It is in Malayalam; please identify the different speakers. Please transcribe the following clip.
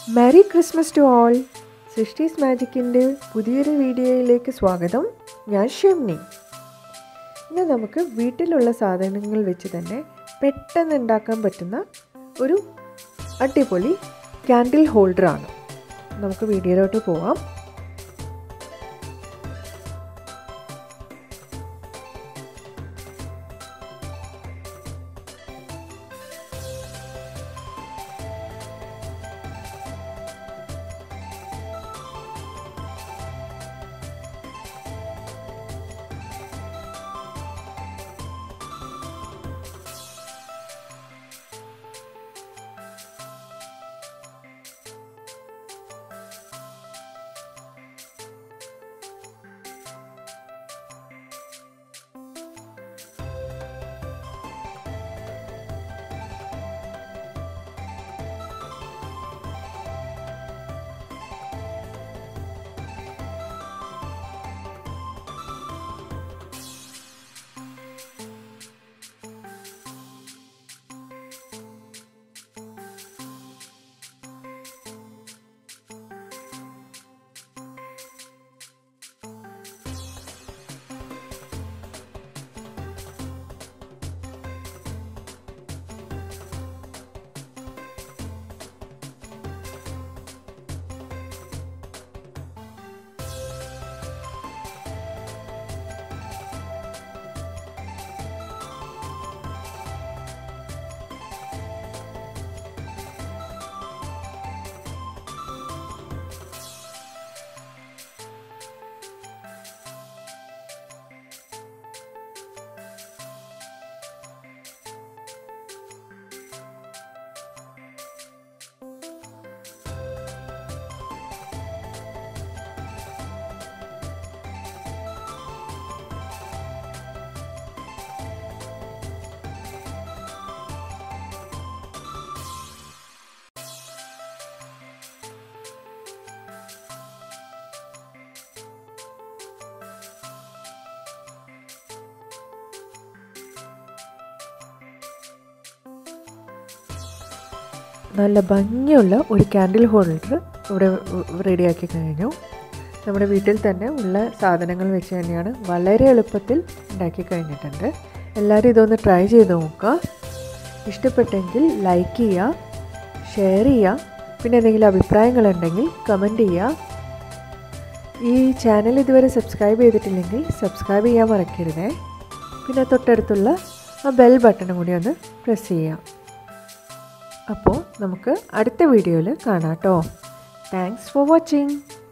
Speaker 1: Maria Christmas to all Srishti's മാജിക്കിൻ്റെ പുതിയൊരു വീഡിയോയിലേക്ക് സ്വാഗതം ഞാൻ ഷെംനി ഇന്ന് നമുക്ക് വീട്ടിലുള്ള സാധനങ്ങൾ വെച്ച് തന്നെ പെട്ടെന്ന് ഉണ്ടാക്കാൻ പറ്റുന്ന ഒരു അടിപൊളി ക്യാൻഡിൽ ഹോൾഡറാണ് നമുക്ക് വീഡിയോയിലോട്ട് പോവാം നല്ല ഭംഗിയുള്ള ഒരു ക്യാൻഡിൽ ഹോൾഡർ ഇവിടെ റെഡിയാക്കി കഴിഞ്ഞു നമ്മുടെ വീട്ടിൽ തന്നെ ഉള്ള സാധനങ്ങൾ വെച്ച് തന്നെയാണ് വളരെ എളുപ്പത്തിൽ ഉണ്ടാക്കി കഴിഞ്ഞിട്ടുണ്ട് എല്ലാവരും ഇതൊന്ന് ട്രൈ ചെയ്ത് നോക്കുക ഇഷ്ടപ്പെട്ടെങ്കിൽ ലൈക്ക് ചെയ്യുക ഷെയർ ചെയ്യുക പിന്നെ എന്തെങ്കിലും അഭിപ്രായങ്ങളുണ്ടെങ്കിൽ കമൻറ്റ് ചെയ്യുക ഈ ചാനൽ ഇതുവരെ സബ്സ്ക്രൈബ് ചെയ്തിട്ടില്ലെങ്കിൽ സബ്സ്ക്രൈബ് ചെയ്യാൻ മറക്കരുതേ പിന്നെ തൊട്ടടുത്തുള്ള ആ ബെൽ ബട്ടണും കൂടി ഒന്ന് പ്രസ് ചെയ്യാം അപ്പോൾ നമുക്ക് അടുത്ത വീഡിയോയിൽ കാണാം കേട്ടോ താങ്ക്സ് ഫോർ വാച്ചിങ്